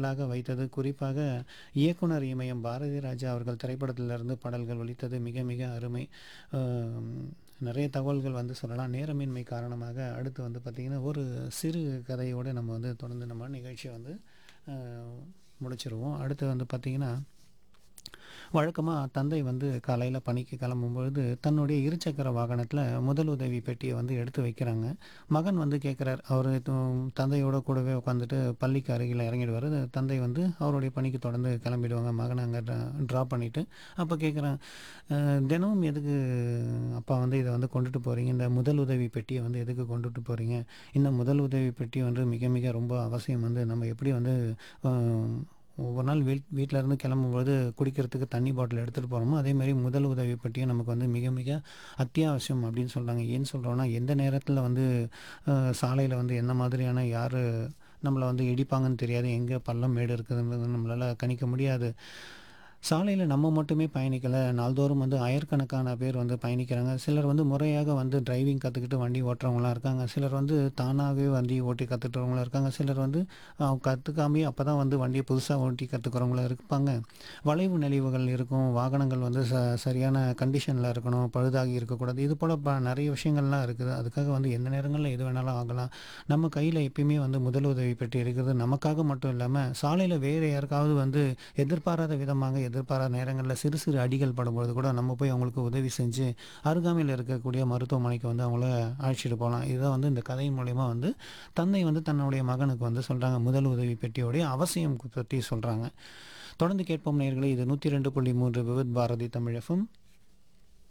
பாடலாக வைத்தது குறிப்பாக இயக்குனர் இமயம் பாரதி ராஜா அவர்கள் திரைப்படத்திலிருந்து பாடல்கள் ஒலித்தது மிக மிக அருமை ஆம், நிறைய தகவல்கள் வந்து சொல்லலாம் நேரமின்மை காரணமாக அடுத்து வந்து பார்த்திங்கன்னா ஒரு சிறு கதையோடு நம்ம வந்து தொடர்ந்து நம்ம நிகழ்ச்சியை வந்து ஆஹ், முடிச்சிருவோம் அடுத்து வந்து பார்த்திங்கன்னா வழக்கமாக தந்தை வந்து காலையில் பணிக்கு கிளம்பும்பொழுது தன்னுடைய இருசக்கர வாகனத்தில் முதல் உதவி பெட்டியை வந்து எடுத்து வைக்கிறாங்க மகன் வந்து கேட்குறார் அவர் தந்தையோட கூடவே உட்காந்துட்டு பள்ளிக்கு அருகில் இறங்கிடுவார் தந்தை வந்து அவருடைய பணிக்கு தொடர்ந்து கிளம்பிடுவாங்க மகனை அங்கே ட்ராப் பண்ணிவிட்டு அப்போ கேட்குறேன் தினமும் எதுக்கு அப்பா வந்து இதை வந்து கொண்டுட்டு போகிறீங்க இந்த முதல் உதவி பெட்டியை வந்து எதுக்கு கொண்டுட்டு போகிறீங்க இந்த முதல் உதவி பெட்டி வந்து மிக மிக ரொம்ப அவசியம் வந்து நம்ம எப்படி வந்து அஹ், ஒவ்வொரு நாள் வீட் வீட்டில் இருந்து கிளம்பும்போது குடிக்கிறதுக்கு தண்ணி பாட்டில் எடுத்துகிட்டு போகிறோமோ அதே மாதிரி முதல் உதவி பெட்டியும் நமக்கு வந்து மிக மிக அத்தியாவசியம் அப்படின்னு சொல்கிறாங்க ஏன்னு சொல்கிறோன்னா எந்த நேரத்தில் வந்து சாலையில் வந்து என்ன மாதிரியான யார் நம்மளை வந்து இடிப்பாங்கன்னு தெரியாது எங்கே பள்ளம் மேடு இருக்குதுன்றது நம்மளால் கணிக்க முடியாது சாலையில் நம்ம மட்டுமே பயணிக்கலை நாள்தோறும் வந்து ஆயிரக்கணக்கான பேர் வந்து பயணிக்கிறாங்க சிலர் வந்து முறையாக வந்து டிரைவிங் கற்றுக்கிட்டு வண்டி ஓட்டுறவங்களாம் இருக்காங்க சிலர் வந்து தானாகவே வண்டி ஓட்டி கற்றுக்கிறவங்களாம் இருக்காங்க சிலர் வந்து கற்றுக்காமே அப்போ தான் வந்து வண்டியை புதுசாக ஓட்டி கற்றுக்கிறவங்களாம் இருப்பாங்க வளைவு நெளிவுகள் இருக்கும் வாகனங்கள் வந்து ச சரியான கண்டிஷனில் இருக்கணும் பழுதாகி இருக்கக்கூடாது இது போல் ப நிறைய விஷயங்கள்லாம் இருக்குது அதுக்காக வந்து எந்த நேரங்களில் எது வேணாலும் ஆகலாம் நம்ம கையில் எப்பயுமே வந்து முதலுதவி பெட்டி இருக்கிறது நமக்காக மட்டும் இல்லாமல் சாலையில் வேறு யாருக்காவது வந்து எதிர்பாராத விதமாக எதிர்பாராத நேரங்களில் சிறு சிறு அடிகள் படும்பொழுது கூட நம்ம போய் அவங்களுக்கு உதவி செஞ்சு அருகாமையில் இருக்கக்கூடிய மருத்துவமனைக்கு வந்து அவங்கள அழைச்சிட்டு போகலாம் இதை வந்து இந்த கதை மூலயமா வந்து தந்தை வந்து தன்னுடைய மகனுக்கு வந்து சொல்கிறாங்க முதல் உதவி பெட்டியோடைய அவசியம் பற்றி சொல்கிறாங்க தொடர்ந்து கேட்போம் நேயர்களே இது நூற்றி ரெண்டு புள்ளி மூன்று விவித் பாரதி தமிழகம்